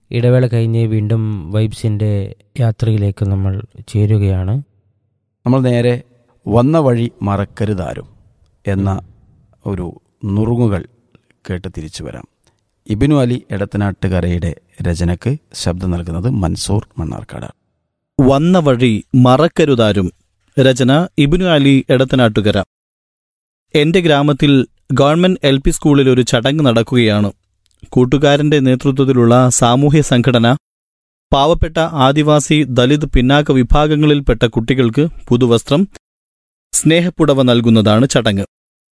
ഇടവേള കഴിഞ്ഞ് വീണ്ടും വൈബ്സിൻ്റെ യാത്രയിലേക്ക് നമ്മൾ ചേരുകയാണ് നമ്മൾ നേരെ വന്ന വഴി മറക്കരുതാരും എന്ന ഒരു നുറുങ്ങുകൾ കേട്ട് തിരിച്ചു വരാം ഇബിനു അലി എടത്തനാട്ടുകരയുടെ രചനയ്ക്ക് ശബ്ദം നൽകുന്നത് മൻസൂർ മണ്ണാർക്കാട് വന്ന വഴി മറക്കരുതാരും രചന ഇബിനു അലി എടത്തനാട്ടുകര എന്റെ ഗ്രാമത്തിൽ ഗവൺമെന്റ് എൽ പി സ്കൂളിൽ ഒരു ചടങ്ങ് നടക്കുകയാണ് കൂട്ടുകാരന്റെ നേതൃത്വത്തിലുള്ള സാമൂഹ്യ സംഘടന പാവപ്പെട്ട ആദിവാസി ദലിത് പിന്നാക്ക വിഭാഗങ്ങളിൽപ്പെട്ട കുട്ടികൾക്ക് പുതുവസ്ത്രം സ്നേഹപ്പുടവ നൽകുന്നതാണ് ചടങ്ങ്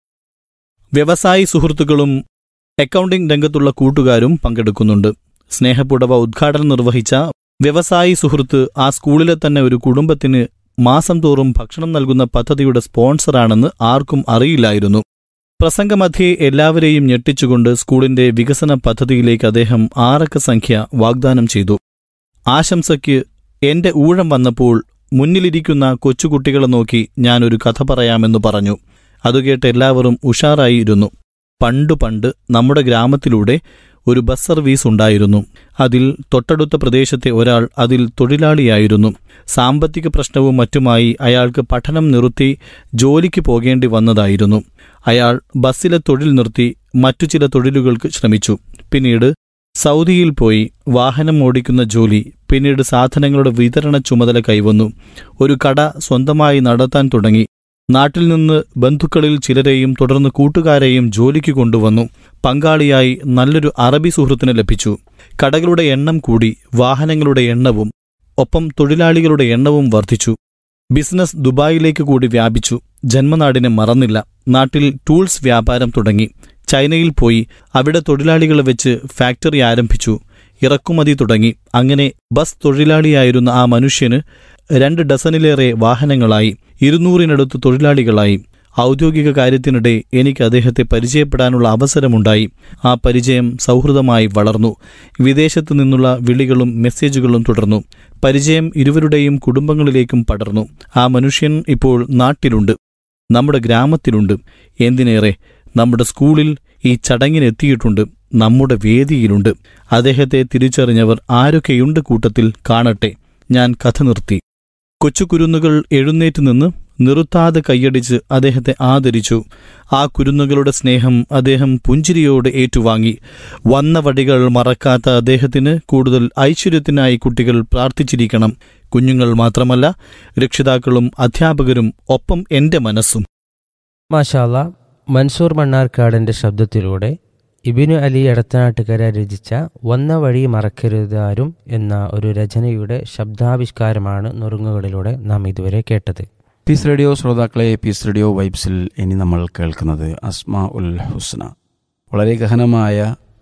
വ്യവസായി സുഹൃത്തുക്കളും അക്കൗണ്ടിംഗ് രംഗത്തുള്ള കൂട്ടുകാരും പങ്കെടുക്കുന്നുണ്ട് സ്നേഹപ്പുടവ ഉദ്ഘാടനം നിർവഹിച്ച വ്യവസായി സുഹൃത്ത് ആ സ്കൂളിലെ തന്നെ ഒരു കുടുംബത്തിന് മാസം തോറും ഭക്ഷണം നൽകുന്ന പദ്ധതിയുടെ സ്പോൺസറാണെന്ന് ആർക്കും അറിയില്ലായിരുന്നു പ്രസംഗമധ്യേ എല്ലാവരെയും ഞെട്ടിച്ചുകൊണ്ട് സ്കൂളിന്റെ വികസന പദ്ധതിയിലേക്ക് അദ്ദേഹം ആറക്ക സംഖ്യ വാഗ്ദാനം ചെയ്തു ആശംസയ്ക്ക് എന്റെ ഊഴം വന്നപ്പോൾ മുന്നിലിരിക്കുന്ന കൊച്ചുകുട്ടികളെ നോക്കി ഞാനൊരു കഥ പറയാമെന്ന് പറഞ്ഞു അതുകേട്ട് എല്ലാവരും ഉഷാറായിരുന്നു പണ്ടു പണ്ട് നമ്മുടെ ഗ്രാമത്തിലൂടെ ഒരു ബസ് സർവീസ് ഉണ്ടായിരുന്നു അതിൽ തൊട്ടടുത്ത പ്രദേശത്തെ ഒരാൾ അതിൽ തൊഴിലാളിയായിരുന്നു സാമ്പത്തിക പ്രശ്നവും മറ്റുമായി അയാൾക്ക് പഠനം നിർത്തി ജോലിക്ക് പോകേണ്ടി വന്നതായിരുന്നു അയാൾ ബസ്സിലെ തൊഴിൽ നിർത്തി മറ്റു ചില തൊഴിലുകൾക്ക് ശ്രമിച്ചു പിന്നീട് സൗദിയിൽ പോയി വാഹനം ഓടിക്കുന്ന ജോലി പിന്നീട് സാധനങ്ങളുടെ വിതരണ ചുമതല കൈവന്നു ഒരു കട സ്വന്തമായി നടത്താൻ തുടങ്ങി നാട്ടിൽ നിന്ന് ബന്ധുക്കളിൽ ചിലരെയും തുടർന്ന് കൂട്ടുകാരെയും ജോലിക്ക് കൊണ്ടുവന്നു പങ്കാളിയായി നല്ലൊരു അറബി സുഹൃത്തിനെ ലഭിച്ചു കടകളുടെ എണ്ണം കൂടി വാഹനങ്ങളുടെ എണ്ണവും ഒപ്പം തൊഴിലാളികളുടെ എണ്ണവും വർദ്ധിച്ചു ബിസിനസ് ദുബായിലേക്ക് കൂടി വ്യാപിച്ചു ജന്മനാടിനെ മറന്നില്ല നാട്ടിൽ ടൂൾസ് വ്യാപാരം തുടങ്ങി ചൈനയിൽ പോയി അവിടെ തൊഴിലാളികളെ വെച്ച് ഫാക്ടറി ആരംഭിച്ചു ഇറക്കുമതി തുടങ്ങി അങ്ങനെ ബസ് തൊഴിലാളിയായിരുന്ന ആ മനുഷ്യന് രണ്ട് ഡസനിലേറെ വാഹനങ്ങളായി ഇരുന്നൂറിനടുത്ത് തൊഴിലാളികളായി ഔദ്യോഗിക കാര്യത്തിനിടെ എനിക്ക് അദ്ദേഹത്തെ പരിചയപ്പെടാനുള്ള അവസരമുണ്ടായി ആ പരിചയം സൗഹൃദമായി വളർന്നു വിദേശത്തു നിന്നുള്ള വിളികളും മെസ്സേജുകളും തുടർന്നു പരിചയം ഇരുവരുടെയും കുടുംബങ്ങളിലേക്കും പടർന്നു ആ മനുഷ്യൻ ഇപ്പോൾ നാട്ടിലുണ്ട് നമ്മുടെ ഗ്രാമത്തിലുണ്ട് എന്തിനേറെ നമ്മുടെ സ്കൂളിൽ ഈ ചടങ്ങിനെത്തിയിട്ടുണ്ട് നമ്മുടെ വേദിയിലുണ്ട് അദ്ദേഹത്തെ തിരിച്ചറിഞ്ഞവർ ആരൊക്കെയുണ്ട് കൂട്ടത്തിൽ കാണട്ടെ ഞാൻ കഥ നിർത്തി കൊച്ചുകുരുന്നുകൾ എഴുന്നേറ്റ് നിന്ന് നിർത്താതെ കൈയടിച്ച് അദ്ദേഹത്തെ ആദരിച്ചു ആ കുരുന്നുകളുടെ സ്നേഹം അദ്ദേഹം പുഞ്ചിരിയോടെ ഏറ്റുവാങ്ങി വന്ന വടികൾ മറക്കാത്ത അദ്ദേഹത്തിന് കൂടുതൽ ഐശ്വര്യത്തിനായി കുട്ടികൾ പ്രാർത്ഥിച്ചിരിക്കണം കുഞ്ഞുങ്ങൾ മാത്രമല്ല രക്ഷിതാക്കളും അധ്യാപകരും ഒപ്പം എന്റെ മനസ്സും മാഷാല്ല മൻസൂർ മണ്ണാർക്കാടിൻ്റെ ശബ്ദത്തിലൂടെ ഇബിനു അലി എടത്തനാട്ടുകര രചിച്ച വന്ന വഴി മറക്കരുതാരും എന്ന ഒരു രചനയുടെ ശബ്ദാവിഷ്കാരമാണ് നുറുങ്ങുകളിലൂടെ നാം ഇതുവരെ കേട്ടത് പീസ് റേഡിയോ ശ്രോതാക്കളെ പീസ് റേഡിയോ വൈബ്സിൽ ഇനി നമ്മൾ കേൾക്കുന്നത് അസ്മാ ഉൽ ഹുസ്ന വളരെ ഗഹനമായ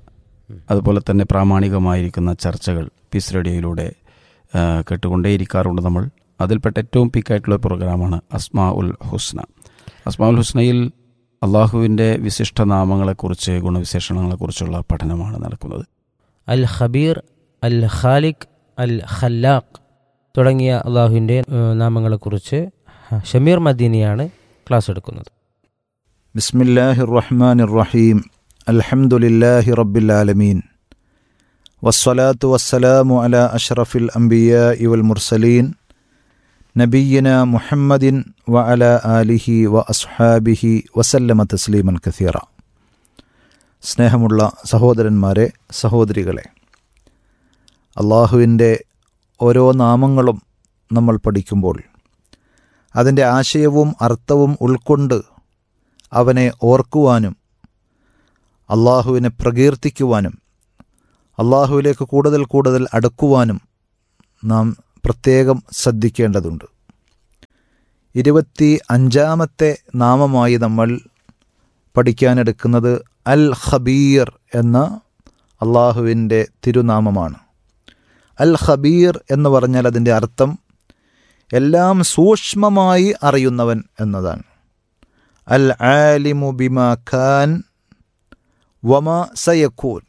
അതുപോലെ തന്നെ പ്രാമാണികമായിരിക്കുന്ന ചർച്ചകൾ പീസ് റേഡിയോയിലൂടെ ആ, കേട്ടുകൊണ്ടേയിരിക്കാറുണ്ട് നമ്മൾ അതിൽപ്പെട്ട ഏറ്റവും പീക്കായിട്ടുള്ള പ്രോഗ്രാമാണ് അസ്മാ ഉൽ ഹുസ്ന അസ്മാ ഉൽ ഹുസ്നയിൽ അള്ളാഹുവിൻ്റെ വിശിഷ്ട നാമങ്ങളെക്കുറിച്ച് ഗുണവിശേഷണങ്ങളെക്കുറിച്ചുള്ള പഠനമാണ് നടക്കുന്നത് അൽ ഖബീർ അൽ ഖാലിഖ് അൽ ഖല്ലാഖ് തുടങ്ങിയ അള്ളാഹുവിൻ്റെ ഏഹ്, നാമങ്ങളെക്കുറിച്ച് ഷമീർ മദീനിയാണ് ക്ലാസ് എടുക്കുന്നത് بسم الله الرحمن الرحيم الحمد لله رب العالمين والصلاة والسلام على أشرف الأنبياء والمرسلين نبينا محمد وعلى آله وأصحابه وسلم تسليما كثيرا സ്നേഹമുള്ള സഹോദരന്മാരെ സഹോദരികളെ അള്ളാഹുവിൻ്റെ ഓരോ നാമങ്ങളും നമ്മൾ പഠിക്കുമ്പോൾ അതിൻ്റെ ആശയവും അർത്ഥവും ഉൾക്കൊണ്ട് അവനെ ഓർക്കുവാനും അള്ളാഹുവിനെ പ്രകീർത്തിക്കുവാനും അള്ളാഹുവിലേക്ക് കൂടുതൽ കൂടുതൽ അടുക്കുവാനും നാം പ്രത്യേകം ശ്രദ്ധിക്കേണ്ടതുണ്ട് ഇരുപത്തി അഞ്ചാമത്തെ നാമമായി നമ്മൾ പഠിക്കാനെടുക്കുന്നത് അൽ ഖബീർ എന്ന അള്ളാഹുവിൻ്റെ തിരുനാമമാണ് അൽ ഖബീർ എന്ന് പറഞ്ഞാൽ അതിൻ്റെ അർത്ഥം എല്ലാം സൂക്ഷ്മമായി അറിയുന്നവൻ എന്നതാണ് അൽ ആലിമു ബിമ ഖാൻ വമ സയക്കൂൻ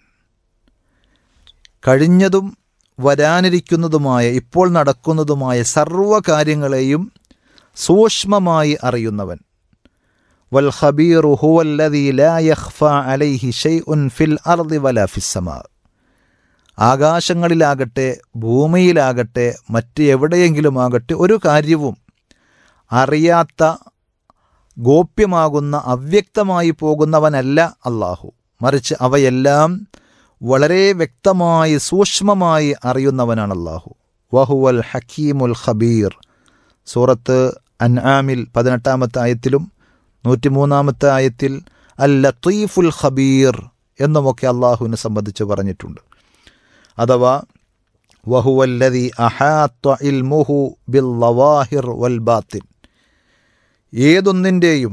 കഴിഞ്ഞതും വരാനിരിക്കുന്നതുമായ ഇപ്പോൾ നടക്കുന്നതുമായ സർവ്വ കാര്യങ്ങളെയും സൂക്ഷ്മമായി അറിയുന്നവൻ വൽ ഖബീറു ഹുവല്ലദീ ലാ യഖ്ഫ അലൈഹി ഷൈഉൻ ഫിൽ അർദി വലാ ഫിസ്സമാ ആകാശങ്ങളിലാകട്ടെ ഭൂമിയിലാകട്ടെ മറ്റ് എവിടെയെങ്കിലുമാകട്ടെ ഒരു കാര്യവും അറിയാത്ത ഗോപ്യമാകുന്ന അവ്യക്തമായി പോകുന്നവനല്ല അള്ളാഹു മറിച്ച് അവയെല്ലാം വളരെ വ്യക്തമായി സൂക്ഷ്മമായി അറിയുന്നവനാണ് അള്ളാഹു വഹുവൽ ഹക്കീമുൽ ഖബീർ സൂറത്ത് അൻആമിൽ പതിനെട്ടാമത്തെ ആയത്തിലും നൂറ്റിമൂന്നാമത്തെ ആയത്തിൽ അൽ ലത്തീഫുൽ ഖബീർ എന്നുമൊക്കെ അള്ളാഹുവിനെ സംബന്ധിച്ച് പറഞ്ഞിട്ടുണ്ട് അഥവാ വഹുവല്ലതി അഹാത്ത ഇൽമുഹു ബിൽ ലവാഹിർ വൽ ബാത്തിൻ ഏതൊന്നിൻ്റെയും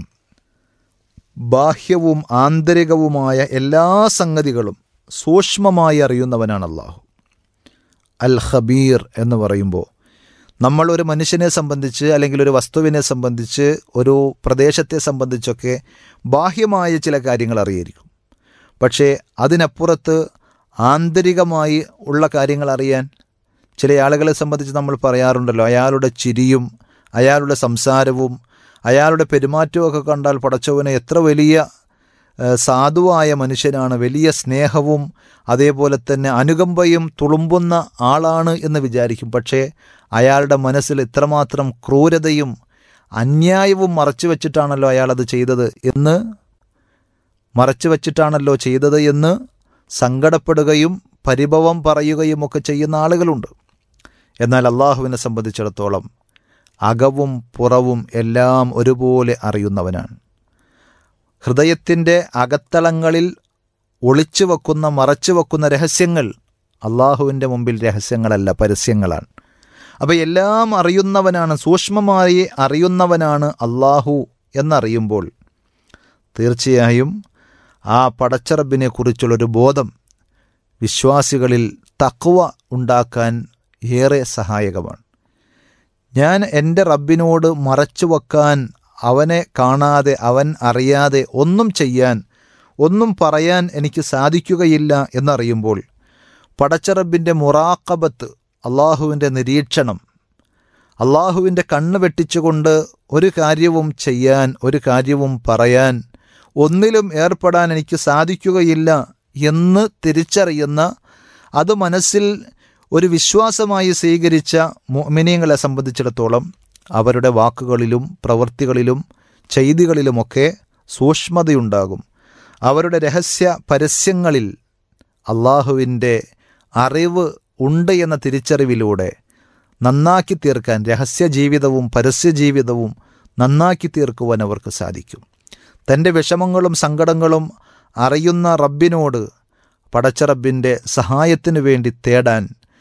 ബാഹ്യവും ആന്തരികവുമായ എല്ലാ സംഗതികളും സൂക്ഷ്മമായി അറിയുന്നവനാണ് അള്ളാഹു അൽ ഖബീർ എന്ന് പറയുമ്പോൾ നമ്മൾ ഒരു മനുഷ്യനെ സംബന്ധിച്ച് അല്ലെങ്കിൽ ഒരു വസ്തുവിനെ സംബന്ധിച്ച് ഒരു പ്രദേശത്തെ സംബന്ധിച്ചൊക്കെ ബാഹ്യമായ ചില കാര്യങ്ങൾ അറിയായിരിക്കും പക്ഷേ അതിനപ്പുറത്ത് ആന്തരികമായി ഉള്ള കാര്യങ്ങൾ അറിയാൻ ചില ആളുകളെ സംബന്ധിച്ച് നമ്മൾ പറയാറുണ്ടല്ലോ അയാളുടെ ചിരിയും അയാളുടെ സംസാരവും അയാളുടെ പെരുമാറ്റമൊക്കെ കണ്ടാൽ പടച്ചവനെ എത്ര വലിയ ഏഹ്, സാധുവായ മനുഷ്യനാണ് വലിയ സ്നേഹവും അതേപോലെ തന്നെ അനുകമ്പയും തുളുമ്പുന്ന ആളാണ് എന്ന് വിചാരിക്കും പക്ഷേ അയാളുടെ മനസ്സിൽ ഇത്രമാത്രം ക്രൂരതയും അന്യായവും മറച്ചു വച്ചിട്ടാണല്ലോ അയാളത് ചെയ്തത് എന്ന് മറച്ചു വച്ചിട്ടാണല്ലോ ചെയ്തത് എന്ന് സങ്കടപ്പെടുകയും പരിഭവം പറയുകയും ഒക്കെ ചെയ്യുന്ന ആളുകളുണ്ട് എന്നാൽ അള്ളാഹുവിനെ സംബന്ധിച്ചിടത്തോളം അകവും പുറവും എല്ലാം ഒരുപോലെ അറിയുന്നവനാണ് ഹൃദയത്തിൻ്റെ അകത്തളങ്ങളിൽ ഒളിച്ചു വെക്കുന്ന മറച്ചു വെക്കുന്ന രഹസ്യങ്ങൾ അള്ളാഹുവിൻ്റെ മുമ്പിൽ രഹസ്യങ്ങളല്ല പരസ്യങ്ങളാണ് അപ്പോൾ എല്ലാം അറിയുന്നവനാണ് സൂക്ഷ്മമായി അറിയുന്നവനാണ് അള്ളാഹു എന്നറിയുമ്പോൾ തീർച്ചയായും ആ പടച്ചറബിനെ കുറിച്ചുള്ളൊരു ബോധം വിശ്വാസികളിൽ തക്വ ഉണ്ടാക്കാൻ ഏറെ സഹായകമാണ് ഞാൻ എൻ്റെ റബ്ബിനോട് മറച്ചു വെക്കാൻ അവനെ കാണാതെ അവൻ അറിയാതെ ഒന്നും ചെയ്യാൻ ഒന്നും പറയാൻ എനിക്ക് സാധിക്കുകയില്ല എന്നറിയുമ്പോൾ പടച്ചറബിൻ്റെ മുറാക്കബത്ത് അള്ളാഹുവിൻ്റെ നിരീക്ഷണം അള്ളാഹുവിൻ്റെ കണ്ണ് വെട്ടിച്ചുകൊണ്ട് ഒരു കാര്യവും ചെയ്യാൻ ഒരു കാര്യവും പറയാൻ ഒന്നിലും ഏർപ്പെടാൻ എനിക്ക് സാധിക്കുകയില്ല എന്ന് തിരിച്ചറിയുന്ന അത് മനസ്സിൽ ഒരു വിശ്വാസമായി സ്വീകരിച്ച മോമിനിയങ്ങളെ സംബന്ധിച്ചിടത്തോളം അവരുടെ വാക്കുകളിലും പ്രവൃത്തികളിലും ചെയ്തികളിലുമൊക്കെ സൂക്ഷ്മതയുണ്ടാകും അവരുടെ രഹസ്യ പരസ്യങ്ങളിൽ അള്ളാഹുവിൻ്റെ അറിവ് ഉണ്ട് എന്ന തിരിച്ചറിവിലൂടെ നന്നാക്കി തീർക്കാൻ രഹസ്യ ജീവിതവും പരസ്യ ജീവിതവും നന്നാക്കി തീർക്കുവാൻ അവർക്ക് സാധിക്കും തൻ്റെ വിഷമങ്ങളും സങ്കടങ്ങളും അറിയുന്ന റബ്ബിനോട് പടച്ച റബ്ബിൻ്റെ സഹായത്തിനു വേണ്ടി തേടാൻ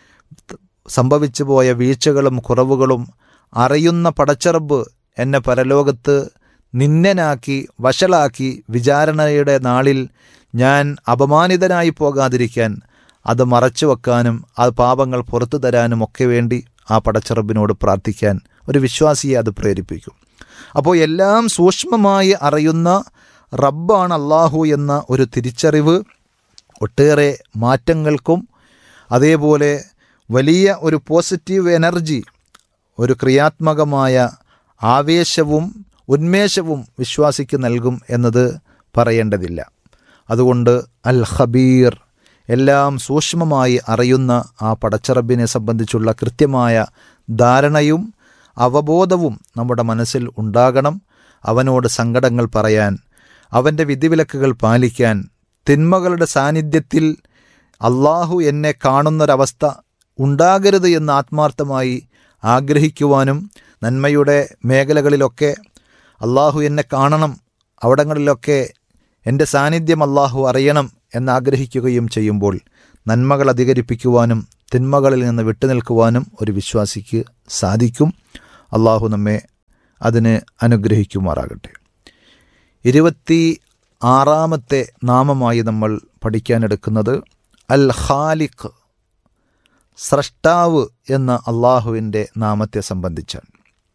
സംഭവിച്ചു പോയ വീഴ്ചകളും കുറവുകളും അറിയുന്ന പടച്ചറബ് എന്നെ പരലോകത്ത് നിന്നനാക്കി വഷളാക്കി വിചാരണയുടെ നാളിൽ ഞാൻ അപമാനിതനായി പോകാതിരിക്കാൻ അത് മറച്ചു വെക്കാനും ആ പാപങ്ങൾ പുറത്തു തരാനും ഒക്കെ വേണ്ടി ആ പടച്ചറബിനോട് പ്രാർത്ഥിക്കാൻ ഒരു വിശ്വാസിയെ അത് പ്രേരിപ്പിക്കും അപ്പോൾ എല്ലാം സൂക്ഷ്മമായി അറിയുന്ന റബ്ബാണ് അള്ളാഹു എന്ന ഒരു തിരിച്ചറിവ് ഒട്ടേറെ മാറ്റങ്ങൾക്കും അതേപോലെ വലിയ ഒരു പോസിറ്റീവ് എനർജി ഒരു ക്രിയാത്മകമായ ആവേശവും ഉന്മേഷവും വിശ്വാസിക്ക് നൽകും എന്നത് പറയേണ്ടതില്ല അതുകൊണ്ട് അൽ ഖബീർ എല്ലാം സൂക്ഷ്മമായി അറിയുന്ന ആ പടച്ചറബിനെ സംബന്ധിച്ചുള്ള കൃത്യമായ ധാരണയും അവബോധവും നമ്മുടെ മനസ്സിൽ ഉണ്ടാകണം അവനോട് സങ്കടങ്ങൾ പറയാൻ അവൻ്റെ വിധിവിലക്കുകൾ പാലിക്കാൻ തിന്മകളുടെ സാന്നിധ്യത്തിൽ അള്ളാഹു എന്നെ കാണുന്നൊരവസ്ഥ ഉണ്ടാകരുത് എന്ന് ആത്മാർത്ഥമായി ആഗ്രഹിക്കുവാനും നന്മയുടെ മേഖലകളിലൊക്കെ അള്ളാഹു എന്നെ കാണണം അവിടങ്ങളിലൊക്കെ എൻ്റെ സാന്നിധ്യം അള്ളാഹു അറിയണം എന്നാഗ്രഹിക്കുകയും ചെയ്യുമ്പോൾ നന്മകൾ അധികരിപ്പിക്കുവാനും തിന്മകളിൽ നിന്ന് വിട്ടുനിൽക്കുവാനും ഒരു വിശ്വാസിക്ക് സാധിക്കും അള്ളാഹു നമ്മെ അതിന് അനുഗ്രഹിക്കുമാറാകട്ടെ ഇരുപത്തി ആറാമത്തെ നാമമായി നമ്മൾ പഠിക്കാനെടുക്കുന്നത് അൽ ഖാലിഖ് സ്രഷ്ടാവ് എന്ന അള്ളാഹുവിൻ്റെ നാമത്തെ സംബന്ധിച്ചാണ്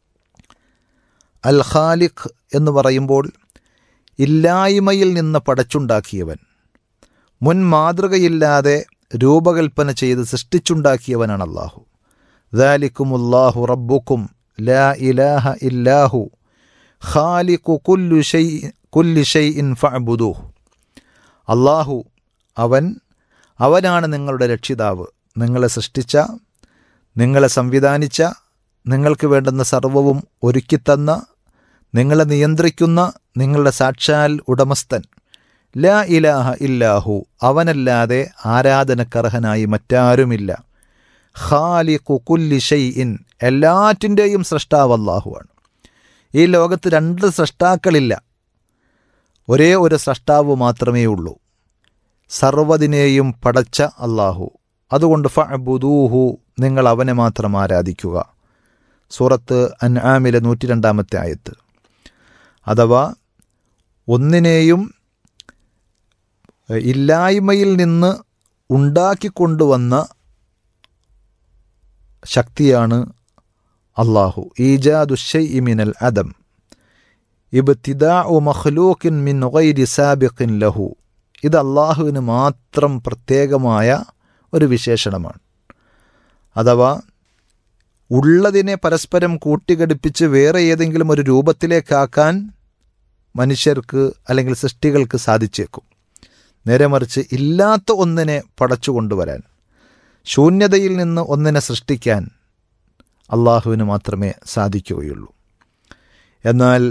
അൽ ഖാലിഖ് എന്ന് പറയുമ്പോൾ ഇല്ലായ്മയിൽ നിന്ന് പടച്ചുണ്ടാക്കിയവൻ മുൻ മാതൃകയില്ലാതെ രൂപകൽപ്പന ചെയ്ത് സൃഷ്ടിച്ചുണ്ടാക്കിയവനാണ് അള്ളാഹു ദാലിക്കുമുല്ലാഹു റബ്ബുക്കും ലാ ഇലാഹ ഇല്ലാഹു ഖാലിഖു കുല്ലു ഷൈ കുല്ലി ഷൈഇൻ ഫഅബുദൂഹ് അള്ളാഹു അവൻ അവനാണ് നിങ്ങളുടെ രക്ഷിതാവ് നിങ്ങളെ സൃഷ്ടിച്ച നിങ്ങളെ സംവിധാനിച്ച നിങ്ങൾക്ക് വേണ്ടുന്ന സർവവും ഒരുക്കിത്തന്ന നിങ്ങളെ നിയന്ത്രിക്കുന്ന നിങ്ങളുടെ സാക്ഷാൽ ഉടമസ്ഥൻ ലാ ഇലാഹ ഇല്ലാഹു അവനല്ലാതെ ആരാധനക്കർഹനായി മറ്റാരുമില്ല ഖാലിഖു കുല്ലി ഷൈഇൻ എല്ലാറ്റിൻ്റെയും സൃഷ്ടാവ് അള്ളാഹുവാണ് ഈ ലോകത്ത് രണ്ട് സൃഷ്ടാക്കളില്ല ഒരേ ഒരു സൃഷ്ടാവ് മാത്രമേ ഉള്ളൂ സർവ്വതിനെയും പടച്ച അള്ളാഹു അതുകൊണ്ട് ഫഅബുദൂഹു നിങ്ങൾ അവനെ മാത്രം ആരാധിക്കുക സൂറത്ത് അൻആമിലെ നൂറ്റി രണ്ടാമത്തെ ആയത്ത് അഥവാ ഒന്നിനെയും ഇല്ലായ്മയിൽ നിന്ന് ഉണ്ടാക്കിക്കൊണ്ടുവന്ന ശക്തിയാണ് അള്ളാഹു ഈജാദുഷൈ മിനൽ അദം ഇബ്തിദാഉ മഖ്ലൂഖിൻ മിൻ ഗൈരി സാബിഖിൻ ലഹു ഇത് അള്ളാഹുവിന് മാത്രം പ്രത്യേകമായ ഒരു വിശേഷണമാണ് അഥവാ ഉള്ളതിനെ പരസ്പരം കൂട്ടിഘടിപ്പിച്ച് വേറെ ഏതെങ്കിലും ഒരു രൂപത്തിലേക്കാക്കാൻ മനുഷ്യർക്ക് അല്ലെങ്കിൽ സൃഷ്ടികൾക്ക് സാധിച്ചേക്കും നേരെ മറിച്ച് ഇല്ലാത്ത ഒന്നിനെ പടച്ചു കൊണ്ടുവരാൻ ശൂന്യതയിൽ നിന്ന് ഒന്നിനെ സൃഷ്ടിക്കാൻ അള്ളാഹുവിന് മാത്രമേ സാധിക്കുകയുള്ളൂ എന്നാൽ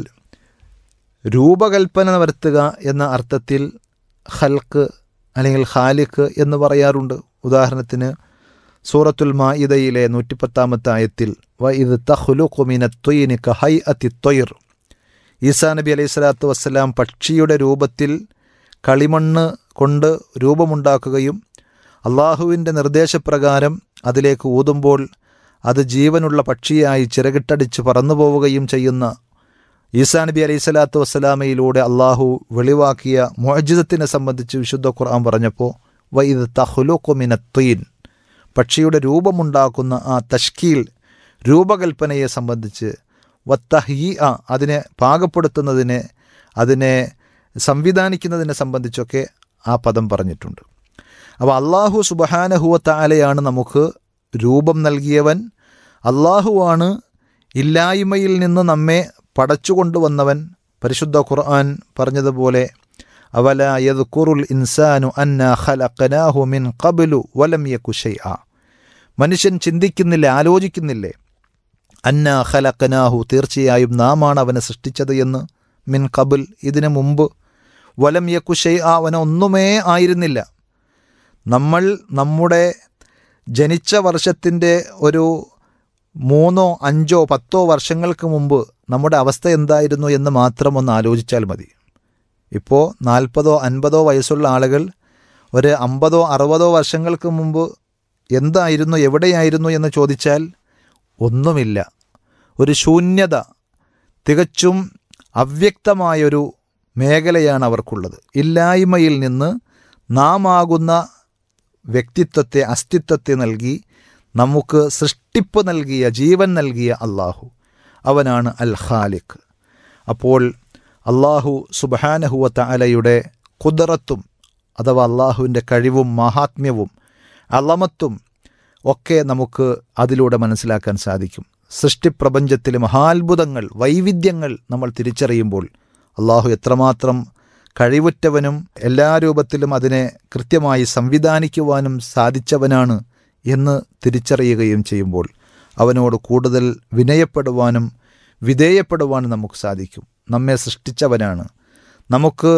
രൂപകൽപ്പന വരുത്തുക എന്ന അർത്ഥത്തിൽ ഹൽക്ക് അല്ലെങ്കിൽ ഖാലിഖ് എന്ന് പറയാറുണ്ട് ഉദാഹരണത്തിന് സൂറത്തുൽ മാഇദയിലെ നൂറ്റിപ്പത്താമത്തെ ആയത്തിൽ വ ഇത് തഹ്ലുഖുമിനത്തൊയിന് കഹൈ അത്തിത്തൊയിർ ഈസാ നബി അലൈഹി സ്വലാത്തു വസ്സലാം പക്ഷിയുടെ രൂപത്തിൽ കളിമണ്ണ് കൊണ്ട് രൂപമുണ്ടാക്കുകയും അള്ളാഹുവിൻ്റെ നിർദ്ദേശപ്രകാരം അതിലേക്ക് ഊതുമ്പോൾ അത് ജീവനുള്ള പക്ഷിയായി ചിറകിട്ടടിച്ച് പറന്നു പോവുകയും ചെയ്യുന്ന ഈസാ നബി അലൈഹി സ്വലാത്തു വസ്സലാമയിലൂടെ അള്ളാഹു വെളിവാക്കിയ മോജിതത്തിനെ സംബന്ധിച്ച് വിശുദ്ധ ഖുർആൻ പറഞ്ഞപ്പോൾ വൈദ് തഹ്ലുഖുമിനത്തൊയിൻ പക്ഷിയുടെ രൂപമുണ്ടാക്കുന്ന ആ തഷ്കീൽ രൂപകൽപ്പനയെ സംബന്ധിച്ച് വത്തഹീ ആ അതിനെ പാകപ്പെടുത്തുന്നതിനെ അതിനെ സംവിധാനിക്കുന്നതിനെ സംബന്ധിച്ചൊക്കെ ആ പദം പറഞ്ഞിട്ടുണ്ട് അപ്പോൾ അള്ളാഹു സുബഹാനഹുവത്താലയാണ് നമുക്ക് രൂപം നൽകിയവൻ അള്ളാഹുവാണ് ഇല്ലായ്മയിൽ നിന്ന് നമ്മെ പടച്ചുകൊണ്ടുവന്നവൻ പരിശുദ്ധ ഖുർആൻ പറഞ്ഞതുപോലെ അവല യദ്കുറുൽ ഇൻസാനു അന്ന ഖലഖനാഹു മിൻ ഖബ്ലു വലം യകു ഷൈഅ മനുഷ്യൻ ചിന്തിക്കുന്നില്ല ആലോചിക്കുന്നില്ലേ അന്ന ഖലഖനാഹു തീർച്ചയായും നാമാണ് അവനെ സൃഷ്ടിച്ചത് എന്ന് മിൻ കബിൽ ഇതിനു മുമ്പ് വലം യക്കു ഷെയ് അവന ഒന്നുമേ ആയിരുന്നില്ല നമ്മൾ നമ്മുടെ ജനിച്ച വർഷത്തിൻ്റെ ഒരു മൂന്നോ അഞ്ചോ പത്തോ വർഷങ്ങൾക്ക് മുമ്പ് നമ്മുടെ അവസ്ഥ എന്തായിരുന്നു എന്ന് മാത്രം ഒന്ന് ആലോചിച്ചാൽ മതി ഇപ്പോൾ നാൽപ്പതോ അൻപതോ വയസ്സുള്ള ആളുകൾ ഒരു അമ്പതോ അറുപതോ വർഷങ്ങൾക്ക് മുമ്പ് എന്തായിരുന്നു എവിടെയായിരുന്നു എന്ന് ചോദിച്ചാൽ ഒന്നുമില്ല ഒരു ശൂന്യത തികച്ചും അവ്യക്തമായൊരു മേഖലയാണ് അവർക്കുള്ളത് ഇല്ലായ്മയിൽ നിന്ന് നാം ആകുന്ന വ്യക്തിത്വത്തെ അസ്തിത്വത്തെ നൽകി നമുക്ക് സൃഷ്ടിപ്പ് നൽകിയ ജീവൻ നൽകിയ അള്ളാഹു അവനാണ് അൽ ഖാലിഖ് അപ്പോൾ അള്ളാഹു സുബാനഹുവത്ത അലയുടെ കുദറത്തും അഥവാ അള്ളാഹുവിൻ്റെ കഴിവും മഹാത്മ്യവും അളമത്തും ഒക്കെ നമുക്ക് അതിലൂടെ മനസ്സിലാക്കാൻ സാധിക്കും സൃഷ്ടിപ്രപഞ്ചത്തിലെ മഹാത്ഭുതങ്ങൾ വൈവിധ്യങ്ങൾ നമ്മൾ തിരിച്ചറിയുമ്പോൾ അള്ളാഹു എത്രമാത്രം കഴിവുറ്റവനും എല്ലാ രൂപത്തിലും അതിനെ കൃത്യമായി സംവിധാനിക്കുവാനും സാധിച്ചവനാണ് എന്ന് തിരിച്ചറിയുകയും ചെയ്യുമ്പോൾ അവനോട് കൂടുതൽ വിനയപ്പെടുവാനും വിധേയപ്പെടുവാനും നമുക്ക് സാധിക്കും നമ്മെ സൃഷ്ടിച്ചവനാണ് നമുക്ക്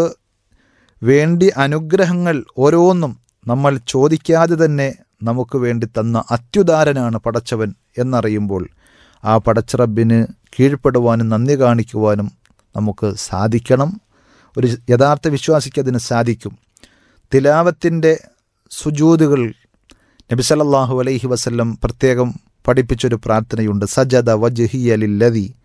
വേണ്ടി അനുഗ്രഹങ്ങൾ ഓരോന്നും നമ്മൾ ചോദിക്കാതെ തന്നെ നമുക്ക് വേണ്ടി തന്ന അത്യുദാരനാണ് പടച്ചവൻ എന്നറിയുമ്പോൾ ആ പടച്ചറബിന് കീഴ്പ്പെടുവാനും നന്ദി കാണിക്കുവാനും നമുക്ക് സാധിക്കണം ഒരു യഥാർത്ഥ വിശ്വാസിക്ക് അതിന് സാധിക്കും തിലാവത്തിൻ്റെ സുജൂതുകൾ നബിസലല്ലാഹു അലൈഹി വസല്ലം പ്രത്യേകം പഠിപ്പിച്ചൊരു പ്രാർത്ഥനയുണ്ട് സജദ വജ്ഹിയ ലില്ലതി